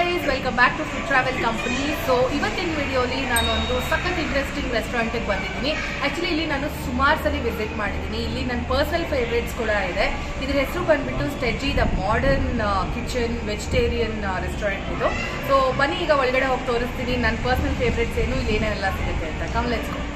guys welcome back to food travel company so ಇವತ್ತಿನ ವಿಡಿಯೋಲಿ ನಾನು ಒಂದು ಸಖತ್ ಇಂಟ್ರೆಸ್ಟಿಂಗ್ ರೆಸ್ಟೋರೆಂಟಿಗೆ ಬಂದಿದ್ದೀನಿ ಆ್ಯಕ್ಚುಲಿ ಇಲ್ಲಿ ನಾನು ಸುಮಾರು ಸಲ ವಿಸಿಟ್ ಮಾಡಿದ್ದೀನಿ ಇಲ್ಲಿ ನನ್ನ ಪರ್ಸನಲ್ ಫೇವ್ರೇಟ್ಸ್ ಕೂಡ ಇದೆ ಇದ್ರ ಹೆಸರು ಬಂದ್ಬಿಟ್ಟು ಸ್ಟೆಜಿ the modern kitchen vegetarian restaurant ಇದು ಸೊ ಬನ್ನಿ ಈಗ ಒಳಗಡೆ ಹೋಗಿ ತೋರಿಸ್ತೀನಿ ನನ್ನ ಪರ್ಸನಲ್ ಫೇವ್ರೇಟ್ಸ್ ಏನು ಇಲ್ಲಿ ಏನೆಲ್ಲ ಸಿಗುತ್ತೆ ಅಂತ ಕಮ್ ಲೆಟ್ಸ್ ಗೋ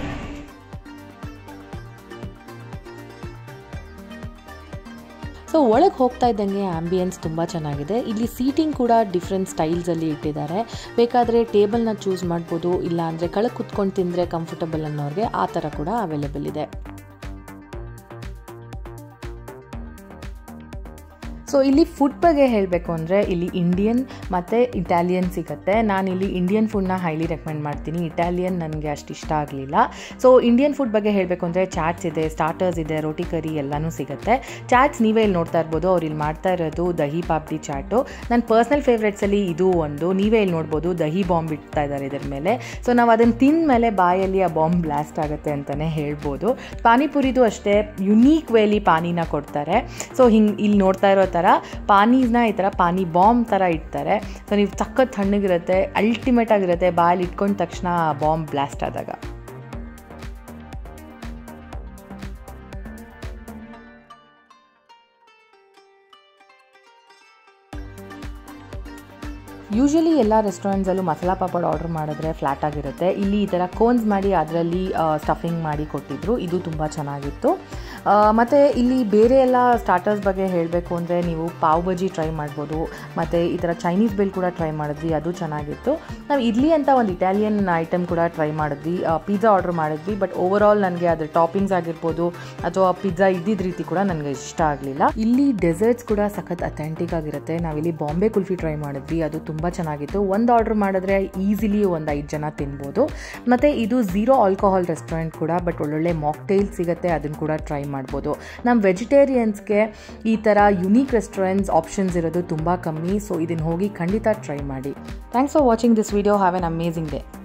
ಸೊ ಒಳಗೆ ಹೋಗ್ತಾ ಇದ್ದಂಗೆ ಆಂಬಿಯನ್ಸ್ ತುಂಬ ಚೆನ್ನಾಗಿದೆ ಇಲ್ಲಿ ಸೀಟಿಂಗ್ ಕೂಡ ಡಿಫ್ರೆಂಟ್ ಸ್ಟೈಲ್ಸಲ್ಲಿ ಇಟ್ಟಿದ್ದಾರೆ ಬೇಕಾದರೆ ಟೇಬಲ್ನ ಚೂಸ್ ಮಾಡ್ಬೋದು ಇಲ್ಲ ಅಂದರೆ ಕೆಳಗೆ ಕುತ್ಕೊಂಡು ತಿಂದರೆ ಕಂಫರ್ಟಬಲ್ ಅನ್ನೋರಿಗೆ ಆ ಥರ ಕೂಡ ಅವೈಲೇಬಲ್ ಇದೆ ಸೊ ಇಲ್ಲಿ ಫುಡ್ ಬಗ್ಗೆ ಹೇಳಬೇಕು ಅಂದರೆ ಇಲ್ಲಿ ಇಂಡಿಯನ್ ಮತ್ತು ಇಟಾಲಿಯನ್ ಸಿಗುತ್ತೆ ನಾನಿಲ್ಲಿ ಇಂಡಿಯನ್ ಫುಡ್ನ ಹೈಲಿ ರೆಕಮೆಂಡ್ ಮಾಡ್ತೀನಿ ಇಟಾಲಿಯನ್ ನನಗೆ ಅಷ್ಟು ಇಷ್ಟ ಆಗಲಿಲ್ಲ ಸೊ ಇಂಡಿಯನ್ ಫುಡ್ ಬಗ್ಗೆ ಹೇಳಬೇಕು ಅಂದರೆ ಚಾಟ್ಸ್ ಇದೆ ಸ್ಟಾರ್ಟರ್ಸ್ ಇದೆ ರೋಟಿ ಕರಿ ಎಲ್ಲನೂ ಸಿಗುತ್ತೆ ಚಾಟ್ಸ್ ನೀವೇ ಇಲ್ಲಿ ನೋಡ್ತಾ ಇರ್ಬೋದು ಅವ್ರು ಇಲ್ಲಿ ಮಾಡ್ತಾ ಇರೋದು ದಹಿ ಪಾಪ್ಡಿ ಚಾಟು ನನ್ನ ಪರ್ಸ್ನಲ್ ಫೇವ್ರೇಟ್ಸಲ್ಲಿ ಇದು ಒಂದು ನೀವೇ ಇಲ್ಲಿ ನೋಡ್ಬೋದು ದಹಿ ಬಾಂಬ್ ಇಡ್ತಾ ಇದ್ದಾರೆ ಇದ್ರ ಮೇಲೆ ಸೊ ನಾವು ಅದನ್ನು ತಿಂದ ಮೇಲೆ ಬಾಯಲ್ಲಿ ಆ ಬಾಂಬ್ ಬ್ಲಾಸ್ಟ್ ಆಗುತ್ತೆ ಅಂತಲೇ ಹೇಳ್ಬೋದು ಪಾನಿಪುರಿದು ಅಷ್ಟೇ ಯುನೀಕ್ ವೇಲಿ ಪಾನಿನ ಕೊಡ್ತಾರೆ ಸೊ ಹಿಂಗೆ ಇಲ್ಲಿ ನೋಡ್ತಾ ಇರೋ ಥರ ಪಾನೀಸ್ನ ಈ ಥರ ಪಾನಿ ಬಾಂಬ್ ಥರ ಇಡ್ತಾರೆ ಸೊ ನೀವು ಸಖತ್ ತಣ್ಣಗಿರುತ್ತೆ ಅಲ್ಟಿಮೇಟ್ ಆಗಿರುತ್ತೆ ಬಾಯಲ್ಲಿ ಇಟ್ಕೊಂಡ ತಕ್ಷಣ ಬಾಂಬ್ ಬ್ಲಾಸ್ಟ್ ಆದಾಗ ಯೂಶಲಿ ಎಲ್ಲ ರೆಸ್ಟೋರೆಂಟ್ಸಲ್ಲೂ ಮಸಾಲ ಪಾಪಡ್ ಆರ್ಡರ್ ಮಾಡಿದ್ರೆ ಫ್ಲ್ಯಾಟ್ ಆಗಿರುತ್ತೆ ಇಲ್ಲಿ ಈ ಥರ ಕೋನ್ಸ್ ಮಾಡಿ ಅದರಲ್ಲಿ ಸ್ಟಫಿಂಗ್ ಮಾಡಿ ಕೊಟ್ಟಿದ್ರು ಇದು ತುಂಬ ಚೆನ್ನಾಗಿತ್ತು ಮತ್ತು ಇಲ್ಲಿ ಬೇರೆ ಎಲ್ಲ ಸ್ಟಾರ್ಟರ್ಸ್ ಬಗ್ಗೆ ಹೇಳಬೇಕು ಅಂದರೆ ನೀವು ಪಾವ್ ಬಜಿ ಟ್ರೈ ಮಾಡ್ಬೋದು ಮತ್ತು ಈ ಥರ ಚೈನೀಸ್ ಬೇಲ್ ಕೂಡ ಟ್ರೈ ಮಾಡಿದ್ವಿ ಅದು ಚೆನ್ನಾಗಿತ್ತು ನಾವು ಇಡ್ಲಿ ಅಂತ ಒಂದು ಇಟಾಲಿಯನ್ ಐಟಮ್ ಕೂಡ ಟ್ರೈ ಮಾಡಿದ್ವಿ ಪಿಜ್ಜಾ ಆರ್ಡರ್ ಮಾಡಿದ್ವಿ ಬಟ್ ಓವರ್ ಆಲ್ ನನಗೆ ಅದ್ರ ಟಾಪಿಂಗ್ಸ್ ಆಗಿರ್ಬೋದು ಅಥವಾ ಪಿಜ್ಜಾ ಇದ್ದಿದ್ದ ರೀತಿ ಕೂಡ ನನಗೆ ಇಷ್ಟ ಆಗಲಿಲ್ಲ ಇಲ್ಲಿ ಡೆಸರ್ಟ್ಸ್ ಕೂಡ ಸಖತ್ ಅಥೆಂಟಿಕ್ ಆಗಿರುತ್ತೆ ನಾವಿಲ್ಲಿ ಬಾಂಬೆ ಕುಲ್ಫಿ ಟ್ರೈ ಮಾಡಿದ್ವಿ ಅದು ತುಂಬ ಚೆನ್ನಾಗಿತ್ತು ಒಂದು ಆರ್ಡರ್ ಮಾಡಿದ್ರೆ ಈಸಿಲಿ ಒಂದು ಐದು ಜನ ತಿನ್ಬೋದು ಮತ್ತು ಇದು ಝೀರೋ ಆಲ್ಕೋಹಾಲ್ ರೆಸ್ಟೋರೆಂಟ್ ಕೂಡ ಬಟ್ ಒಳ್ಳೊಳ್ಳೆ ಮಾಕ್ಟೈಲ್ ಸಿಗುತ್ತೆ ಅದನ್ನು ಕೂಡ ಟ್ರೈ ಮಾಡ್ಬೋದು ನಮ್ಮ ವೆಜಿಟೇರಿಯನ್ಸ್ಗೆ ಈ ಥರ ಯುನೀಕ್ ರೆಸ್ಟೋರೆಂಟ್ಸ್ ಆಪ್ಷನ್ಸ್ ಇರೋದು ತುಂಬ ಕಮ್ಮಿ ಸೊ ಇದನ್ನು ಹೋಗಿ ಖಂಡಿತ ಟ್ರೈ ಮಾಡಿ thanks for watching this video have an amazing day